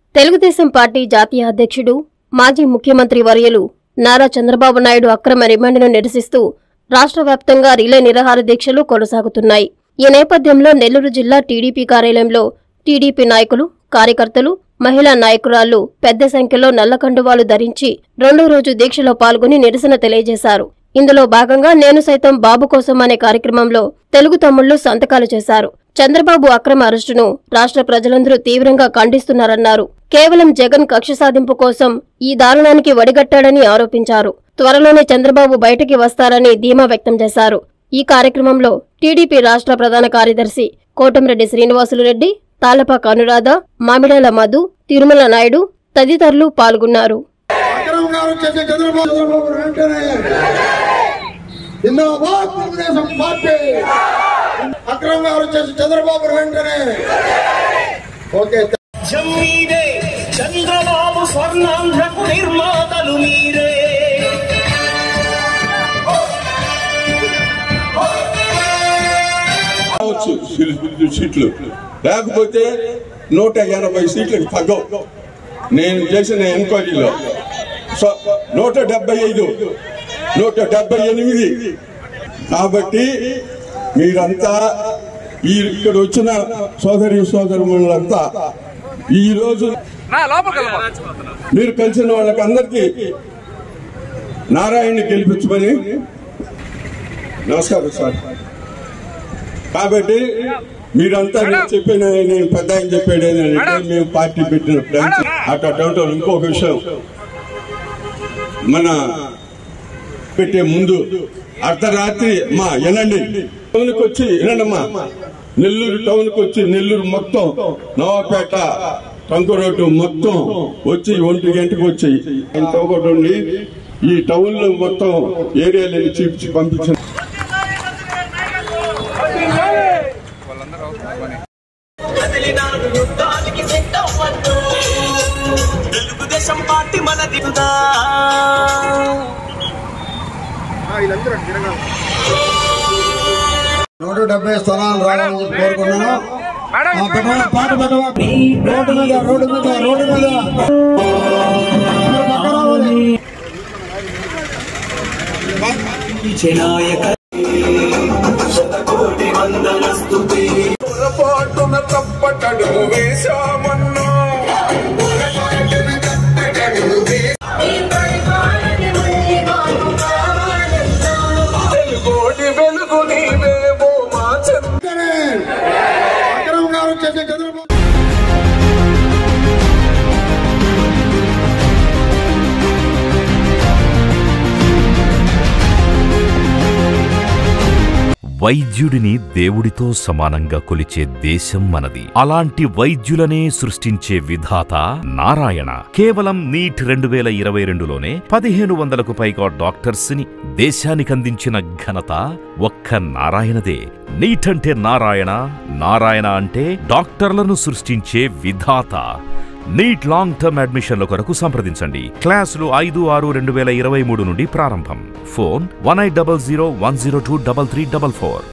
Telugu Desam party జాతీయ అధ్యక్షుడు మాజీ ముఖ్యమంత్రి వర్యులు నారా చంద్రబాబు నాయుడు అక్రమ రిమాండ్ను నిరసిస్తూ రాష్ట్ర వ్యాప్తంగా రిలే నిరాహార దీక్షలు కొనసాగుతున్నాయి ఈ నేపథ్యంలో నెల్లూరు జిల్లా టీడీపీ కార్యాలయంలో టీడీపీ నాయకులు కార్యకర్తలు మహిళా నాయకురాళ్లు పెద్ద సంఖ్యలో నల్లకండువాలు ధరించి రెండో రోజు దీక్షలో పాల్గొని నిరసన తెలియజేశారు ఇందులో భాగంగా నేను సైతం బాబు కోసం అనే కార్యక్రమంలో తెలుగు తమ్ముళ్లు సంతకాలు చేశారు చంద్రబాబు అక్రమ అరెస్టును రాష్ట్ర ప్రజలందరూ తీవ్రంగా ఖండిస్తున్నారన్నారు కేవలం జగన్ కక్ష సాధింపు కోసం ఈ దారుణానికి వడిగట్టాడని ఆరోపించారు త్వరలోనే చంద్రబాబు బయటికి వస్తారని ధీమా వ్యక్తం చేశారు ఈ కార్యక్రమంలో టీడీపీ రాష్ట్ర ప్రధాన కార్యదర్శి కోటంరెడ్డి శ్రీనివాసులు రెడ్డి తాలపాక అనురాధ మామిడాల మధు తిరుమల నాయుడు తదితరులు పాల్గొన్నారు అక్రమ్ గారు చేసే చంద్రబాబు చంద్రబాబు వెంటనే జిందాబాద్ తెలుగుదేశం పార్టీ అక్రమ్ గారు చేసే చంద్రబాబు వెంటనే ఓకే మీరే చంద్రబాబు స్వర్ణాంధ్రకు నిర్మాతలు మీరే రావచ్చు సీ- సీట్లు లేకపోతే నూట ఎనభై సీట్లకు తగ్గవు నేను చేసిన ఎంక్వైరీలో సో నూట డెబ్బై ఐదు నూట డెబ్బై ఎనిమిది కాబట్టి మీరంతా ఈ ఇక్కడ వచ్చిన సోదరి సోదరులంతా ఈ రోజు మీరు కలిసిన వాళ్ళకి అందరికీ నారాయణని గెలిపించమని నమస్కారం సార్ కాబట్టి మీరంతా నేను చెప్పిన నేను పెద్ద ఆయన చెప్పాడు ఏంటంటే మేము పార్టీ పెట్టినప్పుడు అట్లా డౌట్ ఇంకొక విషయం మన పెట్టే ముందు అర్ధరాత్రి మా వినండి టౌన్కి వచ్చి వినండమ్మా నెల్లూరు టౌన్కి వచ్చి నెల్లూరు మొత్తం నవాపేట టంకు రోడ్డు మొత్తం వచ్చి ఒంటి గంటకు వచ్చి ఇంత ఒకటి ఉండి ఈ టౌన్ లో మొత్తం ఏరియాలని చూపించి పంపించిన కదిలినాడు యుద్ధానికి సిద్ధమవ్వద్దు తెలుగుదేశం పార్టీ మన దిగుదా నూట డెబ్బై స్థానాలు రావాలని చెప్పి కోరుకున్నాను ఆ, పెట్టవా, పాట పెట్టవా రోడ్డు మీద రోడ్డు మీద రోడ్డు మీద మీరు పక్క రావాలి. పొరపాటున తప్పటడు వేశామన్నా తెలుగోటి వెలుగు నీవేమో మా చంద్ర వెంటనే అక్రమ్ గారు చేసే చంద్రబాబు వైద్యుడిని దేవుడితో సమానంగా కొలిచే దేశం మనది అలాంటి వైద్యులనే సృష్టించే విధాత నారాయణ కేవలం నీట్ రెండు వేల ఇరవై రెండులోనే పదిహేను వందలకు పైగా డాక్టర్స్ ని దేశానికందించిన ఘనత ఒక్క నారాయణదే నీట్ అంటే నారాయణ నారాయణ అంటే డాక్టర్లను సృష్టించే విధాత నీట్ లాంగ్ టర్మ్ అడ్మిషన్ల కొరకు సంప్రదించండి క్లాసులు ఐదు ఆరు రెండు వేల ఇరవై మూడు నుండి ప్రారంభం phone one eight double zero one zero two double three double four